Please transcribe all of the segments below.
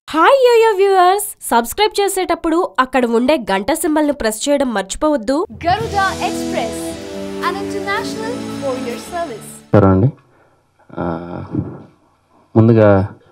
Hi yo-yo viewers subscribe చేసేటప్పుడు అక్కడ ఉండే గంట సింబల్ను ప్రెస్ చేయడం మర్చిపోవద్దు Garuda Express, an international courier service. నమస్కారం అండి ఆ, ముందుగా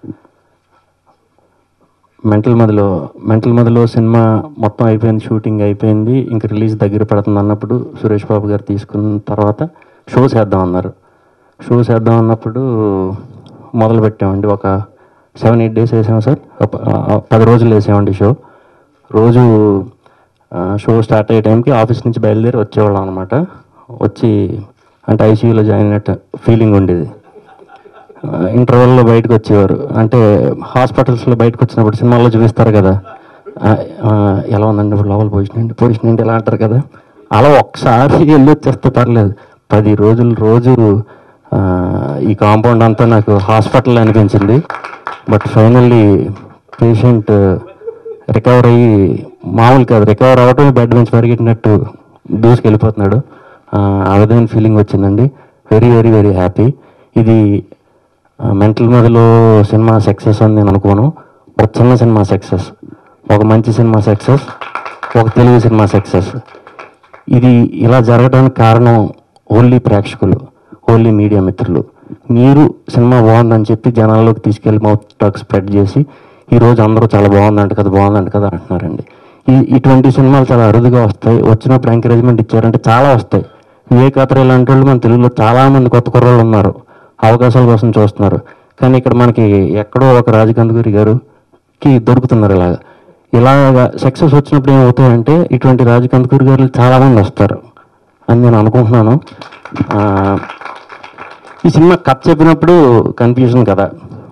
మెంటల్ మదిలో మెంటల్ మదిలో సినిమా మొత్తం అయిపోయింది షూటింగ్ అయిపోయింది ఇంక రిలీజ్ దగ్గర పడుతుంది అన్నప్పుడు సురేష్ బాబు గారు తీసుకున్న తర్వాత షో చేద్దాం అన్నారు షో చేద్దాం అన్నప్పుడు మొదలు పెట్టామండి ఒక సెవెన్ ఎయిట్ డేస్ వేసాము సార్ ఒక- ఆ, పది రోజులు వేసామండి షో రోజు ఆ, షో స్టార్ట్ అయ్యే టైంకి ఆఫీస్ నుంచి బయలుదేరి వచ్చేవాళ్ళం అనమాట వచ్చి అంటే ఐసీయూలో జాయిన్ అయినట్టు ఫీలింగ్ ఉండేది ఇంటర్వెల్లో బయటకు వచ్చేవారు అంటే హాస్పిటల్స్లో బయటకు వచ్చినప్పుడు సినిమాల్లో చూపిస్తారు కదా ఆ, ఆ, ఎలా ఉందండి ఇప్పుడు లోపల పొజిషన్ ఏంటి పొజిషన్ ఏంటి ఎలా అంటారు కదా అలా ఒక్కసారి వెళ్ళి వచ్చేస్తే పర్లేదు పది రోజులు రోజు ఆ, ఈ కాంపౌండ్ అంతా నాకు హాస్పిటల్ అనిపించింది బట్ ఫైనల్లీ పేషెంట్ రికవర్ అయ్యి మామూలు కాదు రికవర్ అవ్వటమే బెడ్ నుంచి పరిగెట్టినట్టు దూసుకెళ్ళిపోతున్నాడు ఆ, ఆ విధమైన ఫీలింగ్ వచ్చిందండి వెరీ వెరీ వెరీ హ్యాపీ ఇది మెంటల్ మొదలు సినిమా సక్సెస్ అని నేను అనుకోను ఒక చిన్న సినిమా సక్సెస్ ఒక మంచి సినిమా సక్సెస్ ఒక తెలుగు సినిమా సక్సెస్ ఇది ఇలా జరగడానికి కారణం ఓన్లీ ప్రేక్షకులు ఓన్లీ మీడియా మిత్రులు మీరు సినిమా బాగుందని చెప్పి జనాల్లోకి తీసుకెళ్ళి మౌత్ టాక్ స్ప్రెడ్ చేసి ఈరోజు అందరూ చాలా బాగుందంట కదా బాగుందంట కదా అంటున్నారండి ఈ ఇటువంటి సినిమాలు చాలా అరుదుగా వస్తాయి వచ్చినప్పుడు ఎంకరేజ్మెంట్ ఇచ్చారంటే చాలా వస్తాయి వివేకాత్ర ఇలాంటి వాళ్ళు మన తెలుగులో చాలా మంది కొత్త కుర్రోళ్ళు ఉన్నారు అవకాశాల కోసం చూస్తున్నారు కానీ ఇక్కడ మనకి ఎక్కడో ఒక రాజకందుగురి గారుకి దొరుకుతున్నారు ఇలాగా ఇలాగా సక్సెస్ వచ్చినప్పుడు ఏమవుతాయంటే ఇటువంటి రాజకందుకూరి గారు చాలా మంది వస్తారు అని నేను అనుకుంటున్నాను ఆ, ఈ సినిమా కథ చెప్పినప్పుడు కన్ఫ్యూజన్ కదా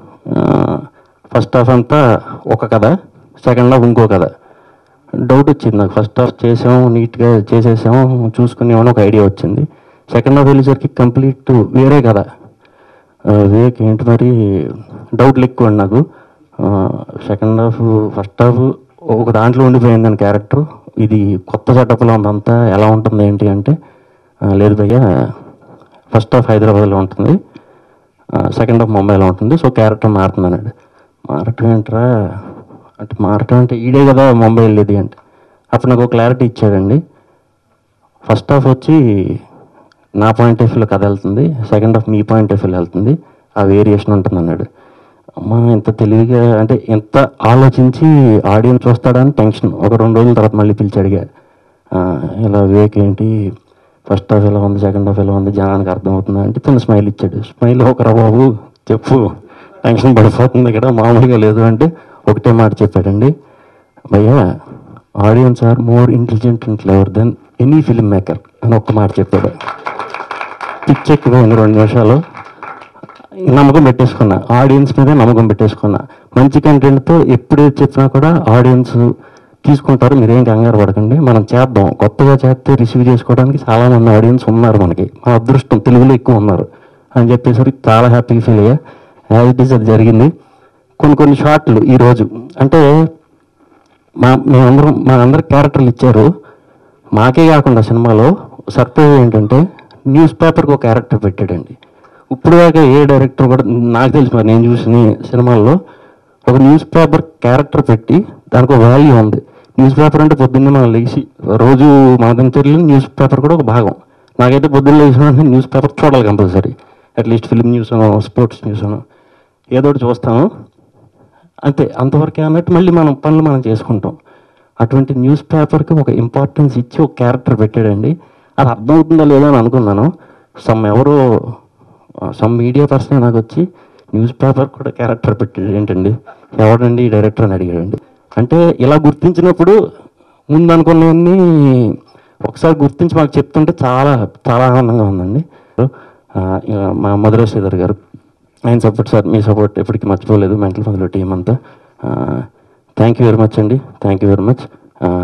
ఫస్ట్ హాఫ్ అంతా ఒక కథ సెకండ్ హాఫ్ ఇంకో కథ డౌట్ వచ్చింది నాకు ఫస్ట్ హాఫ్ చేసాం నీట్గా చేసేసాం చూసుకుని ఒక ఐడియా వచ్చింది సెకండ్ హాఫ్ వెళ్ళేసరికి కంప్లీట్ వేరే కదా వివేక్ ఏంటి మరి డౌట్లు ఎక్కువ అండి నాకు సెకండ్ హాఫ్ ఫస్ట్ హాఫ్ ఒక దాంట్లో ఉండిపోయింది దాని క్యారెక్టర్ ఇది కొత్త సెటప్లో ఉందంతా ఎలా ఉంటుంది ఏంటి అంటే ఆ, లేదు భయ్య ఫస్ట్ హాఫ్ హైదరాబాద్లో ఉంటుంది సెకండ్ హాఫ్ ముంబైలో ఉంటుంది సో క్యారెక్టర్ మారుతుంది అన్నాడు మారటం ఏంట్రా అంటే మారటం అంటే ఈడే కదా ముంబై వెళ్ళేది అంటే అప్పుడు నాకు క్లారిటీ ఇచ్చాడండి ఫస్ట్ హాఫ్ వచ్చి నా పాయింట్ ఆఫ్ వ్యూలో కథ వెళ్తుంది సెకండ్ హాఫ్ మీ పాయింట్ ఆఫ్ వ్యూలో వెళ్తుంది ఆ వేరియేషన్ ఉంటుంది అన్నాడు అమ్మా ఇంత తెలివిగా అంటే ఎంత ఆలోచించి ఆడియన్స్ చూస్తాడని టెన్షన్ ఒక రెండు రోజుల తర్వాత మళ్ళీ పిలిచి అడిగా "ఆ, ఇలా వివేక్ ఏంటి ఫస్ట్ హాఫ్ ఎలా ఉంది సెకండ్ హాఫ్ ఎలా ఉంది జనానికి అర్థమవుతుందా అంటే తను స్మైల్ ఇచ్చాడు స్మైల్ ఒకరా బాబు చెప్పు టెన్షన్ పడిపోతుంది ఇక్కడ మామూలుగా లేదు అంటే ఒకటే మాట చెప్పాడండి భయ్యా audience are more intelligent and clever than any film maker అని ఒక్క మాట చెప్పాడు పిచ్చెక్కిపోయింది రెండు నిమిషాలు నమ్మకం పెట్టేసుకున్నా ఆడియన్స్ మీదే నమ్మకం పెట్టేసుకున్నా మంచి కంటెంట్తో ఎప్పుడు చెప్పినా కూడా ఆడియన్స్ తీసుకుంటారు మీరేం కంగారు పడకండి మనం చేద్దాం కొత్తగా చేస్తే రిసీవ్ చేసుకోవడానికి చాలా మంది ఆడియన్స్ ఉన్నారు మనకి మా అదృష్టం తెలుగులో ఎక్కువ ఉన్నారు అని చెప్పేసరికి చాలా హ్యాపీగా ఫీల్ అయ్యా యాజ్ ఇట్ ఈస్ అది జరిగింది కొన్ని కొన్ని షార్ట్లు ఈరోజు అంటే మా మేమందరం మా అందరికి క్యారెక్టర్లు ఇచ్చారు మాకే కాకుండా సినిమాలో సర్ప్రైజ్ ఏంటంటే న్యూస్ పేపర్కి ఒక క్యారెక్టర్ పెట్టాడండి ఇప్పుడు దాకా ఏ డైరెక్టర్ కూడా నాకు తెలిసి మరి నేను చూసిన సినిమాల్లో ఒక న్యూస్ పేపర్ క్యారెక్టర్ పెట్టి దానికి ఒక వాల్యూ ఉంది న్యూస్ పేపర్ అంటే పొద్దున్నే మనం లేచి రోజు మన దినచర్యలు న్యూస్ పేపర్ కూడా ఒక భాగం నాకైతే పొద్దున్న లేచిన వెంటనే న్యూస్ పేపర్ చూడాలి కంపల్సరీ అట్లీస్ట్ ఫిల్మ్ న్యూస్ అనో స్పోర్ట్స్ న్యూస్ అనో ఏదో ఒకటి చూస్తాము అంతే అంతవరకే అన్నట్టు మళ్ళీ మనం పనులు మనం చేసుకుంటాం అటువంటి న్యూస్ పేపర్కి ఒక ఇంపార్టెన్స్ ఇచ్చి ఒక క్యారెక్టర్ పెట్టాడండి అది అర్థమవుతుందో లేదో అని అనుకున్నాను సమ్ ఎవరో సమ్ మీడియా పర్సన్ నాకు వచ్చి న్యూస్ పేపర్ కూడా క్యారెక్టర్ పెట్టాడు ఏంటండి ఎవడండి ఈ డైరెక్టర్ అని అడిగాడండి అంటే ఇలా గుర్తించినప్పుడు ముందు అనుకున్నవన్నీ ఒకసారి గుర్తించి మాకు చెప్తుంటే చాలా చాలా ఆనందంగా ఉందండి ఆ, ఇక మా మధుర శ్రీధర్ గారు ఆయన సపోర్ట్ సార్ మీ సపోర్ట్ ఎప్పటికీ మర్చిపోలేదు మెంటల్ ఫండ్లో టీం అంతా థ్యాంక్ యూ వెరీ మచ్ అండి థ్యాంక్ యూ వెరీ మచ్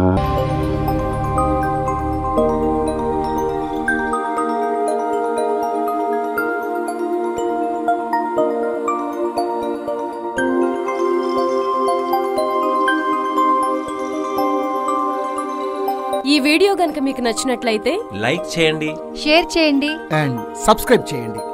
ఈ వీడియో గనుక మీకు నచ్చినట్లయితే లైక్ చేయండి షేర్ చేయండి అండ్ సబ్స్క్రైబ్ చేయండి